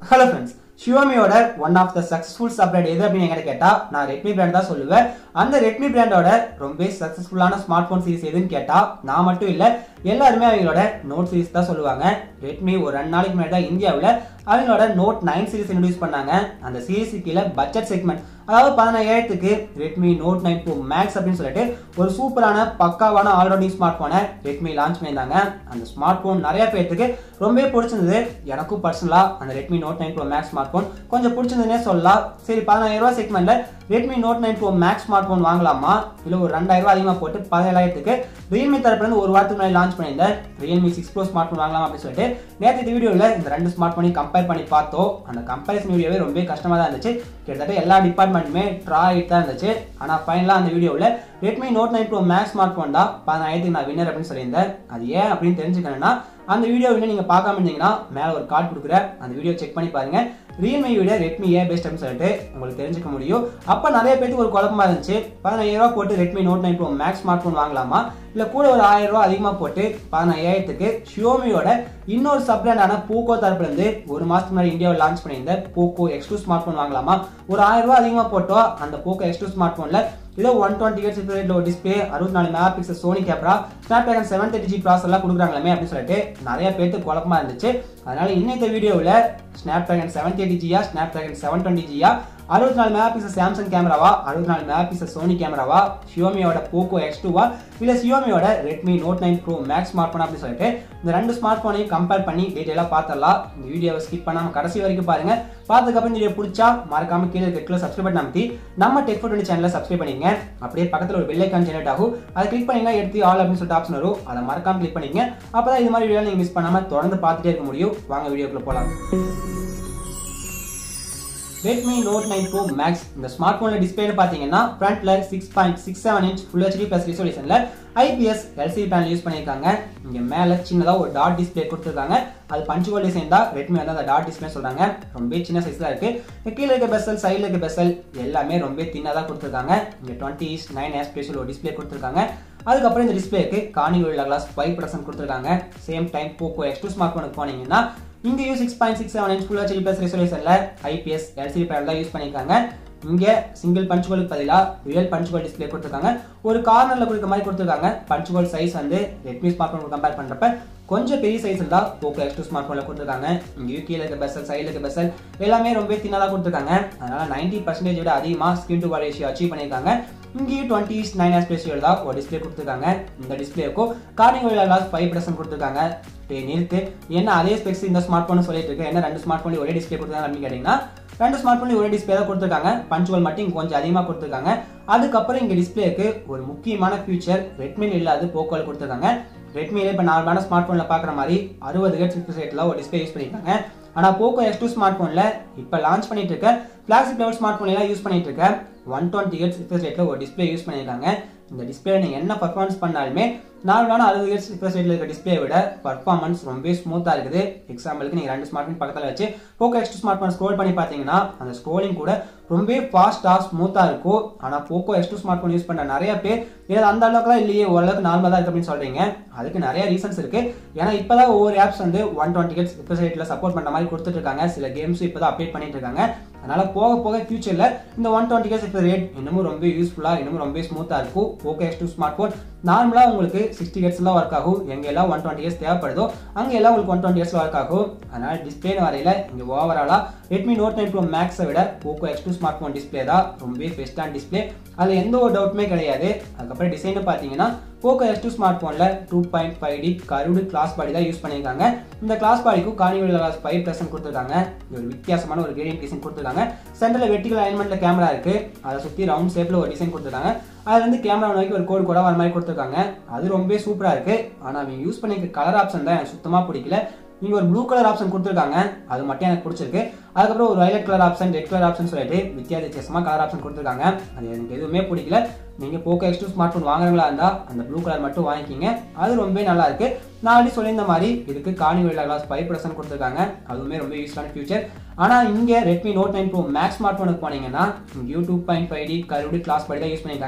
hello friends ஷியோமியோட one of the successful சப்ரேட் எது அப்படின்னு எங்கிட்ட கேட்டா நான் ரெட்மி பிராண்ட் தான் சொல்லுவேன் அந்த ரெட்மி பிராண்டோட ரொம்ப சக்ஸஸ்ஃபுல்லான ஸ்மார்ட் ஃபோன் சீரிஸ் எதுன்னு கேட்டா நான் மட்டும் இல்ல எல்லாருமே அவங்களோட நோட் சீரிஸ் தான் சொல்லுவாங்க ரெட்மி ஒரு ரெண்டு நாளைக்கு முன்னாடி தான் இந்தியாவில் அவங்களோட நோட் நைன் சீரிஸ் இன்ட்ரடியூஸ் பண்ணாங்க அந்த சீரிஸ் கீழே பட்ஜெட் செக்மெண்ட் அதாவது பதினாயிரத்துக்கு Redmi Note nine Pro Max அப்படின்னு சொல்லிட்டு ஒரு சூப்பரான பக்காவான ஆல்ரவுண்டிங் ஸ்மார்ட் போனை ரெட்மி லான்ச் பண்ணியிருந்தாங்க அந்த ஸ்மார்ட் போன் நிறைய பேர்த்துக்கு ரொம்பவே பிடிச்சிருந்தது எனக்கும் பர்சனலா அந்த Redmi Note nine Pro Max smart phone கொஞ்சம் பிடிச்சிருந்ததுனே சொல்லலாம் சரி பதினாயிரம் ரூபாய் செக்மெண்ட்ல Redmi Note nine Pro Max smart phone வாங்கலாமா இல்ல ஒரு ரெண்டாயிரம் ரூபாய் அதிகமாக போட்டு பதினேழாயிரத்துக்கு ரியல்மி தரப்புல இருந்து ஒரு வாரத்துக்கு முன்னாடி லான்ச் பண்ணியிருந்தேன் Realme six Pro smart phone வாங்கலாம் அப்படின்னு சொல்லிட்டு நேற்று இந்த வீடியோவில் இந்த ரெண்டு ஸ்மார்ட் போனையும் கம்பேர் பண்ணி பார்த்தோம் அந்த கம்பேரிசன் வீடியோவே ரொம்ப கஷ்டமாக தான் இருந்துச்சு கிட்டத்தட்ட எல்லா டிபார்ட்மெண்ட்டுமே ட்ரா ஆகிட்டு தான் இருந்துச்சு ஆனால் ஃபைனலாக அந்த வீடியோவில் Redmi Note nine Pro Max smart phone தான் பதினாயிரத்துக்கு நான் வின்னர் அப்படின்னு சொல்லியிருந்தேன் அது ஏன் அப்படின்னு தெரிஞ்சுக்கணும்னா அந்த வீடியோ இன்னும் நீங்கள் பார்க்காம இருந்தீங்கன்னா மேலே ஒரு கார்டு கொடுக்குறேன் அந்த வீடியோ செக் பண்ணி பாருங்க ரியல்மி விட ரெட்மி ஏ பெஸ்ட் அப்படின்னு சொல்லிட்டு உங்களுக்கு தெரிஞ்சுக்க முடியும் அப்போ நிறைய பேருக்கு ஒரு குழப்பமா இருந்துச்சு பதினாயிரம் ரூபாய் போட்டு Redmi Note nine Pro Max smart phone வாங்கலாமா இல்லை கூட ஒரு ஆயிரம் ரூபாய் அதிகமாக போட்டு பதினாயிரத்துக்கு ஷியோமியோட இன்னொரு சப் பிராண்டான போக்கோ தரப்புல இருந்து ஒரு மாசத்துக்கு முன்னாடி இந்தியாவில் லான்ச் பண்ணியிருந்த Poco X two smart phone வாங்கலாமா ஒரு ஆயிரம் ரூபாய் அதிகமாக போட்டோ அந்த போக்கோ எக்ஸ் டூ ஸ்மார்ட் ஃபோன்ல இதோ ஒன் டுவெண்ட்டி ஹெட்ஸ் ரேட்ல ஒரு டிஸ்பிளே அறுபத்தி நாலு megapixel Sony camera Snapdragon seven thirty G process எல்லாம் கொடுக்குறாங்களே அப்படின்னு சொல்லிட்டு நிறைய பேருக்கு குழப்பமா இருந்துச்சு அதனால இன்னைக்கு வீடியோவில் ஸ்னாப் டிராகன் செவன் தேர்ட்டி ஜியா ஸ்னாப் டிராகன் செவன் டுவெண்ட்டி ஜியா அறுபத்தி நாலு மெகா பிக்சல் சாம்சங் கேமராவா அறுபத்தி நாலு மெகா பிக்சல் சோனி கேமராவா ஷியோமியோட போக்கோ எக்ஸ் டூவா இல்ல ஷியோமியோட Redmi Note nine Pro Max smart phone அப்படின்னு சொல்லிட்டு இந்த ரெண்டு ஸ்மார்ட் ஃபோனையும் கம்பேர் பண்ணி டீட்டெயிலாக பார்த்தரலாம் இந்த வீடியோவை ஸ்கிப் பண்ணாம கடைசி வரைக்கும் பாருங்க பார்த்ததுக்கப்புறம் வீடியோ பிடிச்சா மறக்காம கீழே இருக்க சப்ஸ்கிரைப் பண்ணி அமைத்தி நம்ம டெக் ஃபோன் சேனலை சப்ஸ்கிரைப் பண்ணிங்க அப்படியே பக்கத்தில் ஒரு பெல் ஐக்கான் ஜெனரேட் ஆகும் அதை கிளிக் பண்ணீங்கன்னா எடுத்து ஆல் அப்படின்னு சொல்லிட்டு ஆப்ஷன் வரும் அதை மறக்காம கிளிக் பண்ணிங்க அப்பதான் இது மாதிரி வீடியோ நீங்க மிஸ் பண்ணாம தொடர்ந்து பார்த்துட்டே இருக்க முடியும் வாங்க வீடியோக்குள்ள போலாம் Redmi Note nine Pro Max இந்த ஸ்மார்ட் ஃபோனில் டிஸ்பிளேல பார்த்தீங்கன்னா ஃப்ரண்ட்ல six point six seven inch full HD plus ரிசோலியூஷனில் ஐபிஎஸ் எல்சிடி பேனல் யூஸ் பண்ணியிருக்காங்க இங்கே மேலே சின்னதாக ஒரு டாட் டிஸ்பிளே கொடுத்துருக்காங்க அது பஞ்சுகோல் டிசைன் தான் ரெட்மி வந்து அந்த டாட் டிஸ்பிளே சொல்கிறாங்க ரொம்ப சின்ன சைஸில் இருக்குது கீழே இருக்க பெசல் சைடில் இருக்க பெசல் எல்லாமே ரொம்ப தின்னதாக கொடுத்துருக்காங்க இங்கே twenty is nine S special ஒரு டிஸ்பிளே கொடுத்துருக்காங்க அதுக்கப்புறம் இந்த டிஸ்பிளேக்கு காணிகுள்ள கிளாஸ் ஃபைவ் பர்சன்ட் கொடுத்துருக்காங்க same time Poco X two smart ஃபோனுக்கு போனீங்கன்னா இங்கேயும் six point six seven inch full HD plus ரெசல்யூஷனில் ஐபிஎஸ் எல்சிடி பேனல் தான் யூஸ் பண்ணியிருக்காங்க இங்கே சிங்கிள் பஞ்சுகோலுக்கு பதிலாக ரியல் பஞ்சுகோல் டிஸ்பிளே கொடுத்துருக்காங்க ஒரு கார்னரில் கொடுக்க மாதிரி கொடுத்துருக்காங்க பஞ்சுகோல் சைஸ் வந்து ரெட்மி ஸ்மார்ட் ஃபோன் கம்பேர் பண்ணுறப்ப கொஞ்சம் பெரிய சைஸில் தான் போக்கோ எக்ஸ் டூ ஸ்மார்ட் ஃபோனில் கொடுத்துருக்காங்க இங்கேயும் கீழே இருக்க பெசல் சைடில் இருக்க பெசல் எல்லாமே ரொம்ப தின்னதாக கொடுத்துருக்காங்க அதனால் நைன்டி பர்சன்டேஜ் விட அதிகமாக screen to body ratio achieve பண்ணியிருக்காங்க இங்கேயும் டுவெண்ட்டி நைன் எஸ் ரேஷியோவில் தான் ஒரு டிஸ்பிளே கொடுத்துருக்காங்க இந்த டிஸ்பிளேக்கும் கார்னிங் கிளாஸ் ஃபைவ் பர்சன்ட் கொடுத்துருக்காங்க நிறுத்து என்ன அதே ஸ்பெக்ஸ் இந்த ஸ்மார்ட் ஃபோன் சொல்லிட்டு இருக்கு என்ன ரெண்டு ஸ்மார்ட் ஃபோன் ஒரே டிஸ்பிளே கொடுத்தாங்க அப்படின்னு கேட்டீங்கன்னா ரெண்டு ஸ்மார்ட் ஃபோன் ஒரே டிஸ்பிளே தான் கொடுத்துருக்காங்க பஞ்சுவல் மட்டும் இங்கே கொஞ்சம் அதிகமாக கொடுத்துருக்காங்க அதுக்கப்புறம் இங்கே டிஸ்பிளேக்கு ஒரு முக்கியமான ஃபியூச்சர் ரெட்மியில் இல்லாத போக்கோல் கொடுத்துருக்காங்க ரெட்மியில இப்போ நார்மலான ஸ்மார்ட் ஃபோனில் பார்க்குற மாதிரி அறுபது ஹெட் சிக்ஸ் ரேட்டில் ஒரு டிஸ்பிளே யூஸ் பண்ணியிருக்காங்க ஆனால் போக்கோ எக்ஸ் டூ ஸ்மார்ட் ஃபோனில் இப்போ லான்ச் பண்ணிட்டு இருக்க ஃபிளாக்ஷிப் லெவல் ஸ்மார்ட் ஃபோன்லாம் யூஸ் பண்ணிட்டு இருக்க ஒன் டுவெண்ட்டி ஹெட் சிக்ஸ் ரேட்டில் ஒரு டிஸ்பிளே யூஸ் பண்ணியிருக்காங்க இந்த டிஸ்பிளே நீங்கள் என்ன பர்ஃபார்மன்ஸ் பண்ணாலுமே நார்மலான அறுபது ஹெட்ஸ் ரிஃப்ரெஷ் ரேட்டில் இருக்க டிஸ்பிளே விட பர்ஃபார்மன்ஸ் ரொம்ப ஸ்மூத்தாக இருக்குது எக்ஸாம்பிளுக்கு நீங்கள் ரெண்டு ஸ்மார்ட் ஃபோன் பக்கத்தில் வச்சு Poco X smart phone scroll பண்ணி பார்த்தீங்கன்னா அந்த ஸ்க்ரோலிங் கூட ரொம்ப ஃபாஸ்ட்டாக ஸ்மூத்தாக இருக்கும் ஆனால் Poco X two smart phone use பண்ணுற நிறைய பேர் ஏதாவது அந்த அளவுக்குலாம் இல்லையே ஓரளவுக்கு நார்மலாக தான் இருக்கு அப்படின்னு சொல்கிறீங்க அதுக்கு நிறைய ரீசன்ஸ் இருக்கு ஏன்னா இப்போ தான் ஒவ்வொரு ஆப்ஸ் வந்து ஒன் டுவெண்ட்டி ஹெட்ஸ் ரிஃப்ரெஷ் ரேட்டில் சப்போர்ட் பண்ணுற மாதிரி கொடுத்துட்டு இருக்காங்க சில கேம்ஸும் இப்போ தான் அப்டேட் பண்ணிட்டு இருக்காங்க அதனால போக போக ஃபியூச்சரில் இந்த ஒன் டுவெண்ட்டி கேஸ் இப்போ ரேட் இன்னமும் ரொம்ப யூஸ்ஃபுல்லாக இன்னமும் ரொம்ப ஸ்மூத்தாக இருக்கும் okay X two smart phone நார்மலாக உங்களுக்கு சிக்ஸ்டி ஹெட்ஸ்லாம் ஒர்க் ஆகும் எங்கே எல்லாம் ஒன் டுவெண்ட்டி இயர்ஸ் தேவைப்படுதோ அங்கே எல்லாம் உங்களுக்கு ஒன் டுவெண்ட்டி இயர்ஸ் ஒர்க் ஆகும் அதனால் டிஸ்பிளே வரையில் இங்கே ஓவராலாக ரெட்மி நோட் நைன் ப்ரோ மேக்ஸை விட Poco X two smart phone display தான் ரொம்ப பெஸ்ட்டான டிஸ்பிளே அதில் எந்த ஒரு டவுட்டுமே கிடையாது அதுக்கப்புறம் டிசைன் பார்த்தீங்கன்னா போக்கோ எஸ் டூ ஸ்மார்ட் ஃபோனில் two point five D curved glass body தான் யூஸ் பண்ணியிருக்காங்க இந்த கிளாஸ் பாடிக்கும் கார்னிவல் கிளாஸ் ஃபைவ் பர்சன்ட் கொடுத்துருக்காங்க ஒரு வித்தியாசமான ஒரு கிரேடியன் டிசைன் கொடுத்துருக்காங்க சென்டரில் வெர்டிகல் அலைன்மெண்ட்ல கேமரா இருக்கு அதை சுற்றி ரவுண்ட் ஷேப்பில் ஒரு டிசைன் கொடுத்துருக்காங்க அது வந்து கேமரா நோக்கி ஒரு கோடு கூட வர மாதிரி கொடுத்துருக்காங்க அது ரொம்ப சூப்பராக இருக்கு ஆனால் அவங்க யூஸ் பண்ணிக்க கலர் ஆப்ஷன் தான் எனக்கு சுத்தமாக பிடிக்கல இங்கே ஒரு ப்ளூ கலர் ஆப்ஷன் கொடுத்துருக்காங்க அது மட்டும் எனக்கு பிடிச்சிருக்கு அதுக்கப்புறம் ஒரு violet colour option red colour option சொல்லிட்டு வித்தியாச வித்தியாசமாக கலர் ஆப்ஷன் கொடுத்துருக்காங்க அது எனக்கு எதுவுமே பிடிக்கல நீங்கள் Poco X two smart phone வாங்குறவங்களா இருந்தால் அந்த ப்ளூ கலர் மட்டும் வாங்கிக்கிங்க அது ரொம்ப நல்லா இருக்கு நான் ஆல்ரெடி சொல்லியிருந்த மாதிரி இதுக்கு கார்னிவல் கிளாஸ் ஃபைவ் பர்சன்ட் கொடுத்துருக்காங்க அதுவுமே ரொம்ப யூஸ்ஃபுல்லான ஃபியூச்சர் ஆனால் இங்கே Redmi Note nine Pro Max smart ஃபோனுக்கு போனீங்கன்னா இங்கேயும் two point five D curved glass படி தான் யூஸ் பண்ணியிருக்காங்க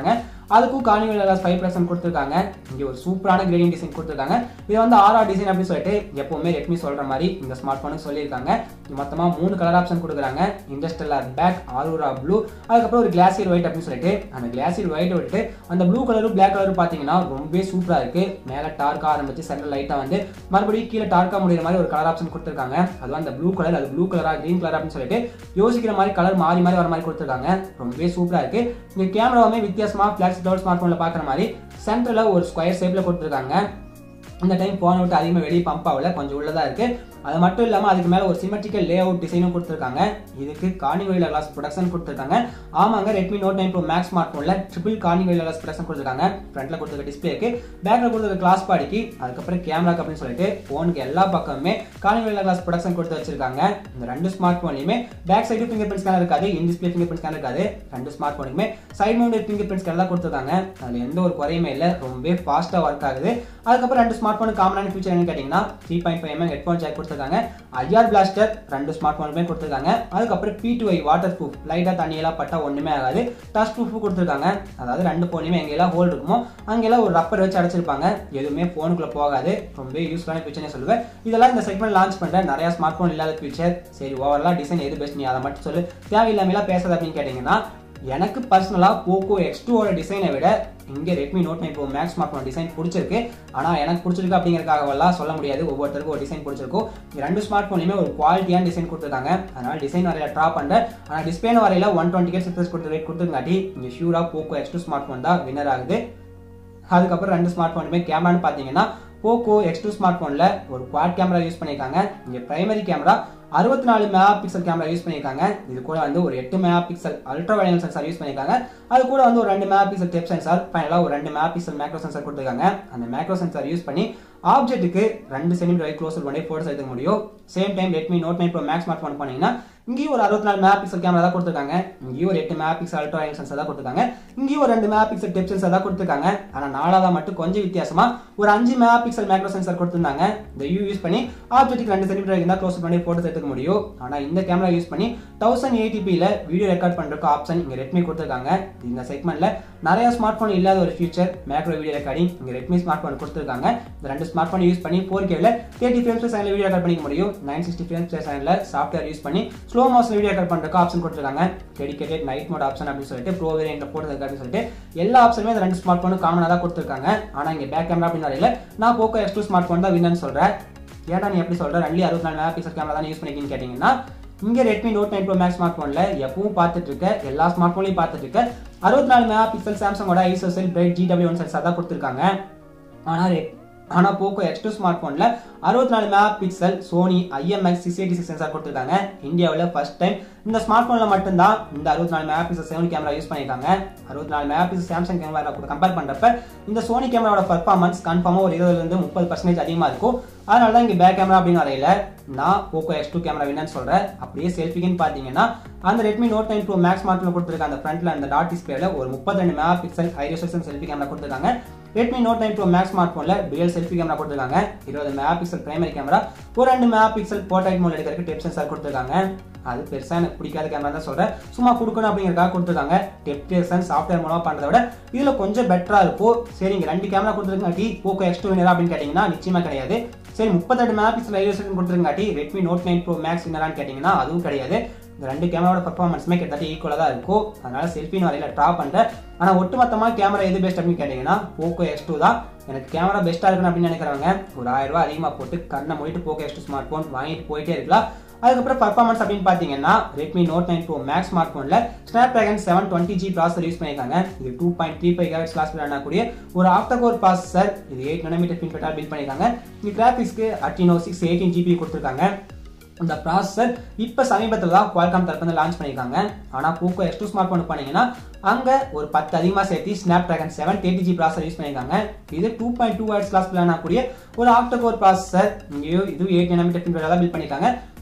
அதுக்கும் கார்னிவல் கிளாஸ் ஃபைவ் பர்சன்ட் கொடுத்துருக்காங்க இங்கே ஒரு சூப்பரான கிரேடிங் டிசைன் கொடுத்துருக்காங்க இது வந்து ஆர்ஆர் டிசைன் அப்படின்னு சொல்லிட்டு எப்பவுமே ரெட்மி சொல்ற மாதிரி இந்த ஸ்மார்ட் ஃபோனுக்கு சொல்லியிருக்காங்க இது மொத்தமாக மூணு கலர் ஆப்ஷன் கொடுக்குறாங்க இண்டஸ்ட்ரியல் பேக் ஆரூரா ப்ளூ அதுக்கப்புறம் ஒரு கிளாசியர் ஒயிட் அப்படின்னு சொல்லிட்டு அந்த கிளாசியர் ஒயிட் விட்டு அந்த ப்ளூ கலரும் பிளாக் கலரும் பார்த்தீங்கன்னா ரொம்பவே சூப்பராக இருக்கு மேலே டார்க்காக ஆரம்பிச்சு சென்டர் லைட்டாக வந்து மறுபடியும் கீழே டார்க்காக முடிகிற மாதிரி ஒரு கலர் ஆப்ஷன் கொடுத்துருக்காங்க அதுவும் அந்த ப்ளூ கலர் அது ப்ளூ கலரா கிரீன் கலர் அப்படின்னு சொல்லிட்டு யோசிக்கிற மாதிரி கலர் மாறி மாறி வர மாதிரி கொடுத்துருக்காங்க ரொம்பவே சூப்பராக இருக்கு இங்கே கேமராவுமே வித்தியாசமாக ஃபிளாக்ஸ் டவுட் ஸ்மார்ட் ஃபோனில் பார்க்குற மாதிரி சென்டரில் ஒரு ஸ்கொயர் ஷேப்பில் கொடுத்துருக்காங்க இந்த டைம் ஃபோனை விட்டு அதிகமாக வெளியே பம்ப் ஆகல கொஞ்சம் உள்ளதாக இருக்கு அது மட்டும் இல்லாமல் அதுக்கு மேலே ஒரு சிமெட்ரிக்கல் லே அவுட் டிசைனும் கொடுத்துருக்காங்க இதுக்கு கார்னிவெயில் கிளாஸ் ப்ரொடக்ஷன் கொடுத்துருக்காங்க ஆமாங்க Redmi Note nine Pro Max smart ஃபோனில் ட்ரிபிள் கார்னிவெயில் கிளாஸ் ப்ரொடக்ஷன் கொடுத்துருக்காங்க ஃப்ரண்ட்டில் கொடுத்துருக்க டிஸ்பிளேக்கு பேக்கில் கொடுத்துருக்க கிளாஸ் பாடிக்கு அதுக்கப்புறம் கேமராக்கு அப்படின்னு சொல்லிட்டு ஃபோனுக்கு எல்லா பக்கமுமே கார்னிவெயில் கிளாஸ் ப்ரொடக்ஷன் கொடுத்து வச்சிருக்காங்க இந்த ரெண்டு ஸ்மார்ட் ஃபோன்லையுமே back side fingerprint scanner இருக்காது in display fingerprint scanner இருக்காது ரெண்டு ஸ்மார்ட் ஃபோனுக்குமே side mounted fingerprint scanner தான் கொடுத்துருக்காங்க அதில் எந்த ஒரு குறையுமே இல்லை ரொம்பவே ஃபாஸ்ட்டாக ஒர்க் ஆகுது அதுக்கப்புறம் ரெண்டு ஸ்மார்ட் ஃபோனுக்கு காமனான ஃபீச்சர் என்னன்னு கேட்டிங்கன்னா three point five mm headphone jack கொடுத்துருக்காங்க ஐஆர் பிளாஸ்டர் ரெண்டு ஸ்மார்ட் ஃபோனுமே கொடுத்துருக்காங்க அதுக்கப்புறம் P two I waterproof லைட்டாக தண்ணியெல்லாம் பட்டா ஒன்றுமே ஆகாது டச் ப்ரூஃப் கொடுத்துருக்காங்க அதாவது ரெண்டு ஃபோனையுமே எங்கெல்லாம் ஹோல்ட் இருக்குமோ அங்கெல்லாம் ஒரு ரப்பர் வச்சு அடைச்சிருப்பாங்க எதுவுமே ஃபோனுக்குள்ள போகாது ரொம்ப யூஸ்ஃபுல்லான ஃபீச்சர்னே சொல்லுவேன் இதெல்லாம் இந்த செக்மெண்ட் லான்ச் பண்ணுற நிறைய ஸ்மார்ட் ஃபோன் இல்லாத ஃபீச்சர் சரி ஓவரலாக டிசைன் எது பெஸ்ட் நீ அதை மட்டும் சொல்லு தேவையில்லாமலாம் பேசாத அப்படின்னு கேட்டிங்கன்னா எனக்கு பர்சனலாக போக்கோ எக்ஸ் டூவோட டிசைனை விட இங்கே Redmi Note nine Pro Max smart phone design பிடிச்சிருக்கு ஆனால் எனக்கு பிடிச்சிருக்கு அப்படிங்கிறதுக்காகவெல்லாம் சொல்ல முடியாது ஒவ்வொருத்தருக்கும் ஒரு டிசைன் பிடிச்சிருக்கும் ரெண்டு ஸ்மார்ட் ஃபோன்லையுமே ஒரு குவாலிட்டியான டிசைன் கொடுத்துருக்காங்க அதனால் டிசைன் வரையில ட்ரா பண்ணுறேன் ஆனால் டிஸ்பிளே வரையில ஒன் டுவெண்ட்டி கேட் சிக்ஸ் கொடுத்து ரேட் கொடுத்துருங்காட்டி இங்கே ஷூராக Poco X two smart phone தான் வின்னர் ஆகுது அதுக்கப்புறம் ரெண்டு ஸ்மார்ட் ஃபோனுமே கேமரான்னு பார்த்தீங்கன்னா போக்கோ எக்ஸ் டூ ஸ்மார்ட் ஃபோனில் ஒரு குவாட் கேமரா யூஸ் பண்ணியிருக்காங்க இங்கே பிரைமரி கேமரா அறுபத்தி நாலு மெகா பிக்சல் கேமரா யூஸ் பண்ணியிருக்காங்க இது கூட வந்து ஒரு எட்டு megapixel ultra wide lens sensor use பண்ணியிருக்காங்க அது கூட வந்து ஒரு ரெண்டு மெகா பிக்சல் டெப் சென்சார் ஃபைனலாக ஒரு ரெண்டு மெகா பிக்சல் மேக்ரோ சென்சார் கொடுத்துருக்காங்க அந்த மேக்ரோ சென்சார் யூஸ் பண்ணி ஆப்ஜெக்ட்டுக்கு ரெண்டு சென்டிமீட்டர் வரை க்ளோஸ் பண்ணி ஃபோட்டோஸ் எடுக்க முடியும் same time Redmi Note nine Pro Max smart phone பண்ணீங்கன்னா இங்கேயும் ஒரு அறுபத்தி நாலு மெகா பிக்சல் கேமரா தான் கொடுத்துருக்காங்க இங்கேயும் ஒரு எட்டு megapixel ultra wide lens sensor தான் கொடுத்துருக்காங்க இங்கேயும் ஒரு ரெண்டு மெகா பிக்சல் டெப் சென்சார் தான் கொடுத்துருக்காங்க ஆனால் நாலாவதா மட்டும் கொஞ்சம் வித்தியாசமா ஒரு அஞ்சு மெகா பிக்சல் மேக்ரோ சென்சார் கொடுத்துருந்தாங்க இந்த யூ யூஸ் பண்ணி ஆப்ஜெக்ட்டுக்கு ரெண்டு சென்டிமீட்டர் இருந்தால் க்ளோஸ் பண்ணி ஃபோட்டோஸ் எடுத்துக்க முடியும் ஆனால் இந்த கேமரா யூஸ் பண்ணி தௌசண்ட் எயிட்டிபியில் வீடியோ ரெக்கார்ட் பண்ணுறதுக்கு ஆப்ஷன் இங்கே ரெட்மி கொடுத்துருக்காங்க இந்த செக்மெண்ட்ல நிறைய ஸ்மார்ட் ஃபோன் இல்லாத ஒரு ஃபியூச்சர் மேக்ரோ வீடியோ ரெக்கார்டிங் இங்கே ரெட்மி ஸ்மார்ட் ஃபோன் கொடுத்துருக்காங்க இந்த ரெண்டு ஸ்மார்ட் ஃபோன் யூஸ் பண்ணி ஃபோர் கேவில் தேர்ட்டி ஃப்ரேம்ஸ் செகண்ட்ல வீடியோ ரெக்கார்ட் பண்ணிக்க முடியும் நைன் சிக்ஸ்டி ஃப்ரேம்ஸ் செகண்ட்ல சாஃப்ட்வேர் யூஸ் பண்ணி ஸ்லோ மோஷன் வீடியோ ரெக்கார்ட் பண்ணுறதுக்கு ஆப்ஷன் கொடுத்துருக்காங்க டெடிகேட்டட் நைட் மோட் ஆப்ஷன் அப்படின்னு சொல்லிட்டு ப்ரோ வேரியன்ட் போட்டோ அப்படின்னு சொல்லிட்டு எல்லா ஆப்ஷனுமே இந்த ரெண்டு ஸ்மார்ட் ஃபோனும் காமனாக தான் கொடுத்துருக்காங்க ஆனால் இங்கே பேக் கேமரா அப்படின்னு வரையில நான் Poco X two smart phone தான் வின்னு சொல்கிறேன் ஏன்டா நீ எப்படி சொல்ற ரெண்டு அறுபத்தி நாலு மெகா பிக்சல் கேமரா தான் யூஸ் பண்ணிக்கின்னு கேட்டிங்கன்னா இங்கே Redmi Note nine Pro Max smart ஃபோனில் எப்பவும் பார்த்துட்டு இருக்க எல்லா ஸ்மார்ட் ஃபோன்லையும் பார்த்துட்டு இருக்க அறுபத்தி நாலு மெகா பிக்சல் சாம்சங்கோட ISOCELL Bright G W one sensor தான் கொடுத்துருக்காங்க ஆனால் ஆனால் போக்கோ எக்ஸ் டூ ஸ்மார்ட் ஃபோனில் அறுபத்தி நாலு megapixel Sony IMX six eighty six sensor கொடுத்துருக்காங்க இந்தியாவில் ஃபர்ஸ்ட் டைம் இந்த ஸ்மார்ட் ஃபோனில் மட்டும்தான் இந்த அறுபத்தி நாலு megapixel Sony camera use பண்ணியிருக்காங்க அறுபத்தி நாலு மெகா பிக்சல் சாம்சங் கேமரா கூட கம்பேர் பண்ணுறப்ப இந்த சோனி கேமராவோட பர்ஃபார்மன்ஸ் கன்ஃபார்மாக ஒரு இருபதுலேருந்து முப்பது பர்சன்டேஜ் அதிகமாக இருக்கும் அதனால தான் இங்கே பேக் கேமரா அப்படின்னு வரையில நான் போக்கோ எக்ஸ் டூ கேமரா வேணும்னு சொல்கிறேன் அப்படியே செல்ஃபிக்குன்னு பார்த்தீங்கன்னா அந்த Redmi Note nine Pro Max smart phone கொடுத்துருக்க அந்த ஃப்ரண்ட்ல அந்த டாட் டிஸ்பிளேல ஒரு முப்பத்தி ரெண்டு megapixel high resolution selfie camera கொடுத்துருக்காங்க Redmi Note nine Pro Max smart ஃபோனில் டுயல் செல்ஃபி கேமரா கொடுத்துருக்காங்க இருபது மெகா பிக்சல் பிரைமரி கேமரா ஒரு ரெண்டு மெகா பிக்சல் போர்ட்ரைட் மோட் எடுக்கிறதுக்கு டெப் சென்சார் கொடுத்துருக்காங்க அது பெருசாக எனக்கு பிடிக்காத கேமரா தான் சொல்கிறேன் சும்மா கொடுக்கணும் அப்படிங்கிறதுக்காக கொடுத்துருக்காங்க டெப் சென்ஸ் சாஃப்ட்வேர் மூலமாக பண்ணுறத விட இதில் கொஞ்சம் பெட்டராக இருக்கும் சரி இங்கே ரெண்டு கேமரா கொடுத்துருக்காட்டி போக்கோ எக்ஸ் டூ வினரா அப்படின்னு கேட்டிங்கன்னா நிச்சயமாக கிடையாது சரி முப்பத்தெட்டு மெகா பிக்சல் ஐஎஸ்என் கொடுத்துருக்காட்டி Redmi Note nine Pro Max வினரான்னு கேட்டிங்கன்னா அதுவும் கிடையாது இந்த ரெண்டு கேமராவோட பர்ஃபார்மன்ஸுமே கிட்டத்தட்ட ஈக்குவலாக தான் இருக்கும் அதனால செல்ஃபின்னு வரையில ட்ரா பண்ணுறேன் ஆனால் ஒட்டுமொத்தமாக கேமரா எது பெஸ்ட் அப்படின்னு கேட்டிங்கன்னா போக்கோ எக்ஸ் டூ தான் எனக்கு கேமரா பெஸ்ட்டாக இருக்கணும் அப்படின்னு நினைக்கிறவங்க ஒரு ஆயிரம் ரூபாய் அதிகமாக போட்டு கண்ணை மூடிட்டு Poco X two smart phone வாங்கிட்டு போயிட்டே இருக்கலாம் அதுக்கப்புறம் பர்ஃபார்மன்ஸ் அப்படின்னு பார்த்தீங்கன்னா Redmi Note nine Pro Max smart ஃபோனில் Snapdragon seven twenty G processor use பண்ணியிருக்காங்க இது two point three five graphics class பண்ணக்கூடிய ஒரு ஆக்டா கோர் ப்ராசஸர் இது எயிட் நானோமீட்டர் பின் பெட்டால் பில்ட் பண்ணியிருக்காங்க இந்த கிராஃபிக்ஸ்க்கு அட்டினோ சிக்ஸ் எயிட்டீன் ஜிபி கொடுத்துருக்காங்க இந்த ப்ராசஸர் இப்போ சமீபத்தில் தான் குவால்காம் தரப்பு லான்ச் பண்ணியிருக்காங்க ஆனால் Poco X two smart phone பண்ணீங்கன்னா அங்கே ஒரு பத்து அதிகமாக சேர்த்து Snapdragon seven thirty G processor use பண்ணியிருக்காங்க இது two point two hours class plan ஆகக்கூடிய ஒரு ஆக்டோ கோர் ப்ராசஸர் இங்கேயும் இது எயிட் நானோமீட்டர் பின் தான் பில்ட் பண்ணியிருக்காங்க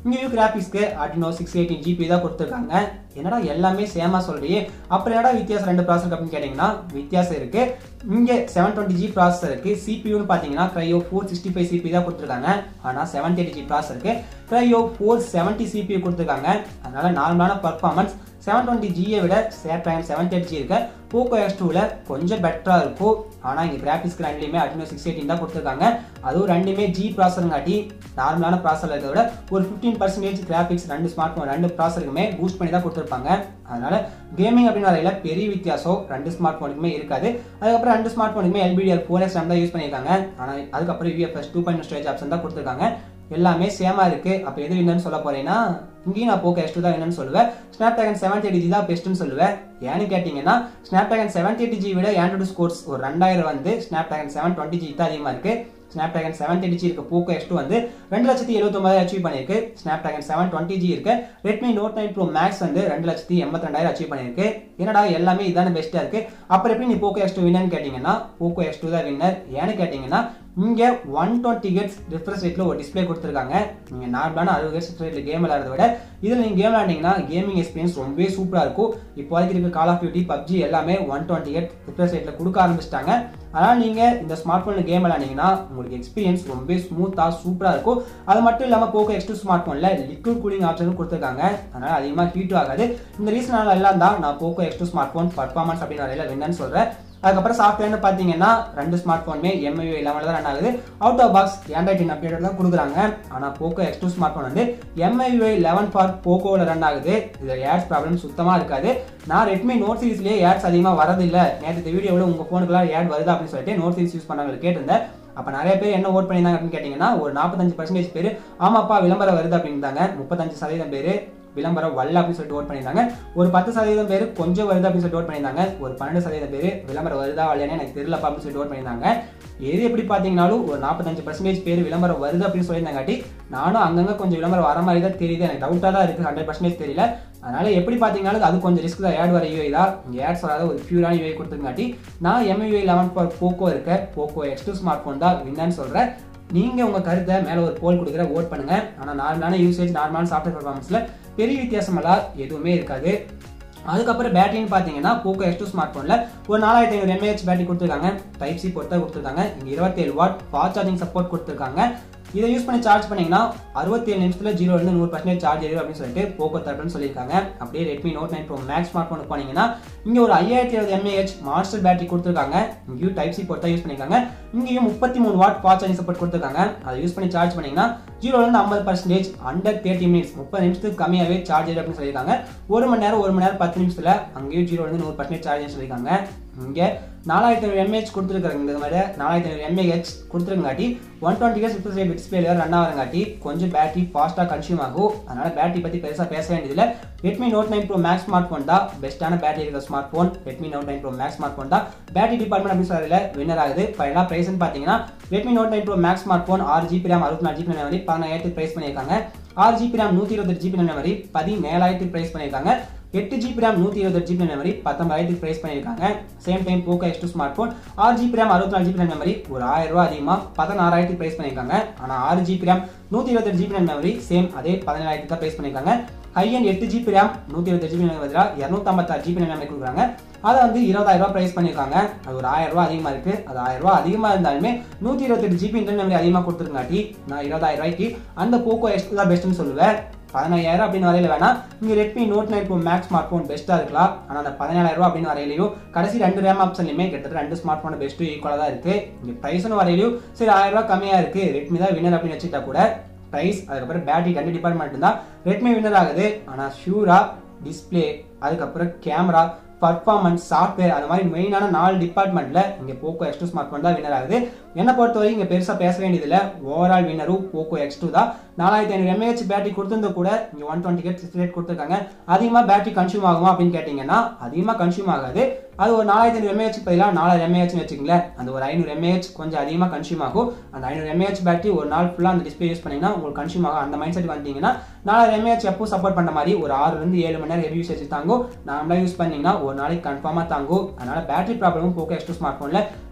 இங்கேயும் கிராஃபிக்ஸ்க்கு அட்னோ சிக்ஸ் எயிட்டின் ஜிபி தான் கொடுத்துருக்காங்க என்னடா எல்லாமே சேமா சொல்றியே அப்புறம் என்னடா வித்தியாசம் ரெண்டு ப்ராசர் அப்படின்னு கேட்டிங்கன்னா வித்தியாசம் இருக்கு இங்கே செவன் டுவெண்ட்டி ஜி ப்ராசஸர் இருக்கு சிபியூன்னு பார்த்தீங்கன்னா Kryo four sixty five CPU தான் கொடுத்துருக்காங்க ஆனால் செவன் தேர்ட்டி ஜி ப்ராசர் இருக்கு க்ரையோ ஃபோர் செவன்ட்டி சிபியூ கொடுத்துருக்காங்க அதனால நார்மலான பர்ஃபார்மன்ஸ் செவன் டுவெண்ட்டி ஜியை விட Snapdragon seven thirty G இருக்க போக்கோ எக்ஸ் டூவில் கொஞ்சம் பெட்டராக இருக்கும் ஆனால் இங்கே கிராஃபிக்ஸ்க்கு ரெண்டுலேயுமே அட்னோ சிக்ஸ் எயிட்டின் தான் கொடுத்துருக்காங்க அதுவும் ரெண்டுமே ஜி ப்ராசருங்காட்டி நார்மலான ப்ராசர் இருக்கிறத விட ஒரு ஃபிஃப்டீன் பர்சன்டேஜ் கிராஃபிக்ஸ் ரெண்டு ஸ்மார்ட் ஃபோன் ரெண்டு ப்ராசருக்குமே பூஸ்ட் பண்ணி தான் கொடுத்துருப்பாங்க அதனால கேமிங் அப்படின்னு வரையில பெரிய வித்தியாசம் ரெண்டு ஸ்மார்ட் ஃபோனுக்குமே இருக்காது அதுக்கப்புறம் ரெண்டு ஸ்மார்ட் ஃபோனுக்குமே எல்பிடிஆர் ஃபோர் எக்ஸ் தான் யூஸ் பண்ணியிருக்காங்க ஆனால் அதுக்கப்புறம் UFS two point stage option தான் கொடுத்துருக்காங்க எல்லாமே சேமா இருக்கு அப்ப எது என்னன்னு சொல்ல போறேன்னா இங்கேயும் நான் போக்கோ எக்ஸ் தான் என்னன்னு சொல்லுவேன் Snapdragon seven thirty G தான் பெஸ்ட்னு சொல்லுவேன் ஏன்னு கேட்டீங்கன்னா Snapdragon seven thirty G விட ஆண்ட்ராய்டு ஸ்கோர்ஸ் ஒரு ரெண்டாயிரம் வந்து Snapdragon seven twenty G தான் அதிகமா இருக்கு Snapdragon seven thirty G இருக்க போக்கோ எக்ஸ் வந்து ரெண்டு லட்சத்தி எழுபத்தொன்பதாயிரம் அச்சீவ் பண்ணியிருக்கு Snapdragon seven twenty G இருக்க Redmi Note nine Pro Max வந்து ரெண்டு லட்சத்தி எண்பத்தி ரெண்டாயிரம் அச்சீவ் பண்ணியிருக்கு என்னடா எல்லாமே இதான பெஸ்ட்டா இருக்கு அப்புறம் எப்படி நீ போக்கோ எக்ஸ் டூ வின்னு கேட்டீங்கன்னா போக்கோ எக்ஸ் டூ தான் வின்னர் ஏன்னு கேட்டீங்கன்னா இங்க ஒன் டுவெண்ட்டி ஹெட்ஸ் ரிஃப்ரெஷ் ரேட்ல ஒரு டிஸ்பிளே கொடுத்துருக்காங்க நீங்க நார்மலான அறுபது ஹெட்ஸ் ரேட்ல கேம் விளையாடுறத விட இதுல நீங்க கேம் விளையாண்டீங்கன்னா கேமிங் எக்ஸ்பீரியன்ஸ் ரொம்பவே சூப்பரா இருக்கும் இப்போதைக்கு இருக்க கால் ஆஃப் டியூட்டி பப்ஜி எல்லாமே ஒன் டுவெண்ட்டி ஹெட் ரிஃப்ரெஷ் ரேட்ல கொடுக்க ஆரம்பிச்சிட்டாங்க அதனால நீங்க இந்த ஸ்மார்ட் போன்ல கேம் விளையாண்டீங்கன்னா உங்களுக்கு எக்ஸ்பீரியன்ஸ் ரொம்ப ஸ்மூத்தா சூப்பரா இருக்கும் அது மட்டும் இல்லாம போக்கோ எக்ஸ் டூ ஸ்மார்ட் போன்ல லிக்விட் கூலிங் ஆப்ஷனும் கொடுத்துருக்காங்க அதனால அதிகமா ஹீட்டும் ஆகாது இந்த ரீசனால எல்லாம் தான் நான் Poco X two smart phone performance அப்படின்னு வரையில என்னன்னு சொல்றேன் அதுக்கப்புறம் சாஃப்ட்வேர்னு பார்த்தீங்கன்னா ரெண்டு ஸ்மார்ட் ஃபோனுமே எம்ஐ இல்லாமல் தான் ரன் ஆகுது out of box Android ten update தான் கொடுக்குறாங்க ஆனால் Poco X two smart phone வந்து எம்ஐ லெவன் ஃபார் போக்கோவில் ரன் ஆகுது இதில் ஏட்ஸ் ப்ராப்ளம் சுத்தமாக இருக்காது நான் ரெட்மி நோட் சீரிஸ்லேயே ஏட்ஸ் அதிகமாக வரதில்லை நேற்று இந்த வீடியோவில் உங்கள் ஃபோனுக்குலாம் ஏட் வருது அப்படின்னு சொல்லிட்டு நோட் சீரிஸ் யூஸ் பண்ணவங்க கேட்டிருந்தேன் அப்போ நிறைய பேர் என்ன ஓட் பண்ணியிருந்தாங்க அப்படின்னு கேட்டிங்கன்னா ஒரு நாற்பத்தஞ்சு பர்சன்டேஜ் பேர் ஆமாப்பா விளம்பரம் வருது அப்படின்றாங்க முப்பத்தஞ்சு சதவீதம் பேர் விளம்பரம் வரல அப்படின்னு சொல்லிட்டு ஓட் பண்ணியிருந்தாங்க ஒரு பத்து சதவீதம் பேர் கொஞ்சம் வருது அப்படின்னு சொல்லிட்டு ஓட் பண்ணியிருந்தாங்க ஒரு பன்னெண்டு சதவீதம் பேர் விளம்பரம் வருதா வரலையானே எனக்கு தெரியலப்பா அப்படின்னு சொல்லிட்டு ஓட் பண்ணியிருந்தாங்க எது எப்படி பார்த்தீங்கனாலும் ஒரு நாற்பத்தஞ்சு பர்சன்டேஜ் பேர் விளம்பரம் வருது அப்படின்னு சொல்லியிருந்தாங்காட்டி நானும் அங்கங்கே கொஞ்சம் விளம்பரம் வர மாதிரி தான் தெரியுது எனக்கு டவுட்டாக தான் இருக்குது ஹண்ட்ரட் பர்சன்டேஜ் தெரியல அதனால எப்படி பார்த்தீங்கனாலும் அது கொஞ்சம் ரிஸ்க் தான் ஆட் வர யூஐ தான் இங்கே ஆட்ஸ் வராத ஒரு பியூரான யூஐ கொடுத்துருங்காட்டி நான் எம்ஐ லெவன் ஃபார் போக்கோ இருக்க Poco X two smart phone தான் வின்னு சொல்கிறேன் நீங்க உங்க கருத்தை மேல ஒரு போல் கொடுக்குற ஓட் பண்ணுங்க ஆனா நார்மலான யூசேஜ் நார்மலான சாஃப்ட்வேர் பர்ஃபார்மன்ஸ்ல பெரிய வித்தியாசமெல்லாம் எதுவுமே இருக்காது அதுக்கப்புறம் பேட்டரின்னு பார்த்தீங்கன்னா போக்கோ எக்ஸ் டூ ஸ்மார்ட் ஃபோனில் ஒரு நாலாயிரத்தி ஐநூறு எம்ஏஹெச் பேட்டரி கொடுத்துருக்காங்க டைப் சி பொறுத்தா கொடுத்துருக்காங்க இங்கே இருபத்தேழு வாட் ஃபாஸ்ட் சார்ஜிங் சப்போர்ட் கொடுத்துருக்காங்க இதை யூஸ் பண்ணி சார்ஜ் பண்ணீங்கன்னா அறுபத்தேழு நிமிஷத்தில் ஜீரோ இருந்து நூறு பர்சன்டேஜ் சார்ஜ் ஏறும் அப்படின்னு சொல்லிட்டு போக்கோ தரப்புன்னு சொல்லியிருக்காங்க அப்படியே Redmi Note nine Pro Max smart ஃபோனுக்கு போனீங்கன்னா இங்கே ஒரு ஐயாயிரத்தி இருபது எம்ஏஹெச் மாஸ்டர் பேட்டரி கொடுத்துருக்காங்க இங்கேயும் டைப் சி பொறுத்தா யூஸ் பண்ணியிருக்காங்க இங்கேயும் முப்பத்தி மூணு வாட் ஃபாஸ்ட் சார்ஜிங் சப்போர்ட் கொடுத்துருக்காங்க அதை யூஸ் பண்ணி சார்ஜ் பண்ணீங்கன்னா ஜீரோலேருந்து ஐம்பது பர்சன்டேஜ் அண்டர் தேர்ட்டி மினிட்ஸ் முப்பது நிமிஷத்துக்கு கம்மியாகவே சார்ஜ் ஏறும் அப்படின்னு சொல்லியிருக்காங்க ஒரு மணி நேரம் ஒரு மணி நேரம் பத்து நிமிஷத்தில் அங்கேயும் ஜீரோலேருந்து நூறு பர்சன்டேஜ் சார்ஜ் சொல்லியிருக்காங்க இங்கே நாலாயிரத்தி ஐநூறு எம்ஏஹெச் கொடுத்துருக்காங்க இந்த மாதிரி நாலாயிரத்தி ஐநூறு எம்ஏஹெச் கொடுத்துருங்காட்டி one twenty H refresh rate டிஸ்பிளேல ரன் ஆகிறங்காட்டி கொஞ்சம் பேட்டரி ஃபாஸ்ட்டாக கன்சியூம் ஆகும் அதனால பேட்டரி பற்றி பெருசாக பேச வேண்டியதில்லை Redmi Note nine Pro Max smart phone தான் பெஸ்ட்டான பேட்டரி இருக்கிற smart phone Redmi Note nine Pro Max smart phone தான் பேட்டரி டிபார்ட்மெண்ட் அப்படின்னு சொல்றதுல வின்னர் ஆகுது ஃபைனலாக ப்ரைஸ்னு பார்த்தீங்கன்னா Redmi Note nine Pro Max smart phone ஆறு ஜிபி ரேம் அறுபத்தி நாலு ஜிபி மெமரி பதினாயிரத்துக்கு ப்ரைஸ் பண்ணியிருக்காங்க ஆறு ஜிபி ரேம் நூற்றி இருபத்தெட்டு ஜிபி மெமரி பதினேழாயிரத்துக்கு ப்ரைஸ் பண்ணியிருக்காங்க எட்டு ஜிபி ரேம் நூற்றி இருபது ஜிபி மெமரி பத்தொன்பதாயிரத்துக்கு ப்ரைஸ் பண்ணியிருக்காங்க same time Poco X two smart phone ஆறு ஜிபி ரேம் அறுபத்தி நாலு ஜிபி மெமரி ஒரு ஆயிரம் ரூபா அதிகமாக பதினாறாயிரத்துக்கு ப்ரைஸ் பண்ணியிருக்காங்க ஆனால் ஆறு ஜிபி ரேம் நூற்றி இருபத்தெட்டு ஜிபி மெமரி சேம் அதே பதினேழாயிரத்துக்கு தான் ப்ரைஸ் பண்ணியிருக்காங்க ஹை அண்ட் எட்டு ஜிபி ரேம் நூற்றி இருபத்தி ஜிபி பதிலாக இரநூத்தம்பத்தாறு ஜிபி மெமரி கொடுக்குறாங்க அதை வந்து இருபதாயிரம் ரூபாய் ப்ரைஸ் பண்ணியிருக்காங்க அது ஒரு ஆயிரம் ரூபாய் அதிகமாக இருக்கு அது ஆயிரம் ரூபாய் அதிகமாக இருந்தாலுமே நூற்றி இருபத்தெட்டு ஜிபி இன்டர்னல் மெமரி அதிகமாக கொடுத்துருங்காட்டி நான் இருபதாயிரம் ரூபாய்க்கு அந்த போக்கோ எக்ஸ் தான் பெஸ்ட்னு சொல்லுவேன் பதினாயிரம் அப்படின்னு வரையில வேணா இங்க Redmi Note nine Pro Max smart phone பெஸ்ட்டாக இருக்கலாம் ஆனால் அந்த பதினேழாயிரம் ரூபா அப்படின்னு வரையிலையும் கடைசி ரெண்டு ரேம் ஆப்ஷன்லையுமே கிட்டத்தட்ட ரெண்டு ஸ்மார்ட் ஃபோன் பெஸ்ட்டும் ஈக்குவலாக தான் இருக்கு இங்கே ப்ரைஸ்னு வரையிலையும் சரி ஆயிரம் ரூபாய் கம்மியாக இருக்கு ரெட்மி தான் வின்னர் அப்படின்னு வச்சுட்டா கூட ப்ரைஸ் அதுக்கப்புறம் பேட்டரி ரெண்டு டிபார்ட்மெண்ட் தான் ரெட்மி வின்னர் ஆகுது ஆனால் ஷூரா டிஸ்பிளே அதுக்கப்புறம் கேமரா பர்ஃபார்மன்ஸ் சாஃப்ட்வேர் அது மாதிரி மெயினான நாலு டிபார்ட்மெண்ட்ல இங்க Poco X two smart phone தான் வின்னர் ஆகுது என்னை பொறுத்தவரை இங்க பெருசா பேச வேண்டியதில்ல ஓவரால் வின்னரும் போக்கோ எக்ஸ் டூ தான் நாலாயிரத்தி ஐநூறு எம்ஏஹெச் பேட்டரி கொடுத்திருந்த கூட இங்க ஒன் டுவெண்ட்டி ஹெட் ரேட் கொடுத்துருக்காங்க அதிகமா பேட்டரி கன்சியூம் ஆகுமா அப்படின்னு கேட்டீங்கன்னா அதிகமா கன்சியூம் ஆகாது அது ஒரு நாலாயிரத்தி ஐநூறு எம்ஏஹெச் பதிலாக நாலாயிரம் எம்ஏஹெச் வச்சுக்கங்களேன் அந்த ஒரு ஐநூறு எம்ஏஹெச் கொஞ்சம் அதிகமாக கன்சியூம் ஆகும் அந்த ஐநூறு எம்ஏஹெச் பேட்டரி ஒரு நாள் ஃபுல்லாக அந்த டிஸ்பிளே யூஸ் பண்ணீங்கன்னா உங்களுக்கு கன்சியூம் ஆகும் அந்த மைண்ட் செட் வந்தீங்கன்னா நாலாயிரம் எம்ஏஹெச் எப்போ சப்போர்ட் பண்ண மாதிரி ஒரு ஆறுலேருந்து ஏழு மணி நேரம் ஹெவி யூசேஜ் தாங்கும் நார்மலாக யூஸ் பண்ணீங்கன்னா ஒரு நாளைக்கு கன்ஃபார்மாக தாங்கும் அதனால பேட்டரி ப்ராப்ளமும் போக்கோ எக்ஸ் டூ ஸ்மார்ட் ஃபோனில்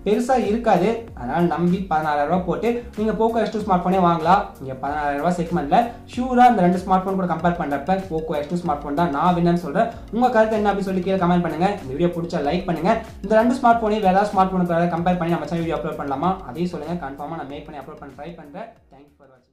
பெருசாக இருக்காது அதனால் நம்பி பதினாறாயிரம் ரூபாய் போட்டு நீங்கள் போக்கோ எக்ஸ் டூ ஸ்மார்ட் ஃபோனே வாங்கலாம் இங்கே பதினாறாயிரம் ரூபாய் செக்மெண்ட்டில் ஷூராக இந்த ரெண்டு ஸ்மார்ட் ஃபோன் கூட கம்பேர் பண்ணுறப்ப Poco X two smart phone தான் நான் வின்னு சொல்கிறேன் உங்கள் கருத்து என்ன அப்படி சொல்லி கீழே கமெண்ட் பண்ணுங்கள் இந்த வீடியோ பிடிச்சா லைக் பண்ணுங்கள் இந்த ரெண்டு ஸ்மார்ட் ஃபோனையும் வேறு ஏதாவது ஸ்மார்ட் ஃபோனுக்கு கம்பேர் பண்ணி நம்ம சேனல் வீடியோ அப்லோட் பண்ணலாமா அதையும் சொல்லுங்கள் கன்ஃபார்மாக நான் மேக் பண்ணி அப்லோட் பண்ண ட்ரை பண்ணுறேன் தேங்க்யூ ஃபார் வாட்சிங்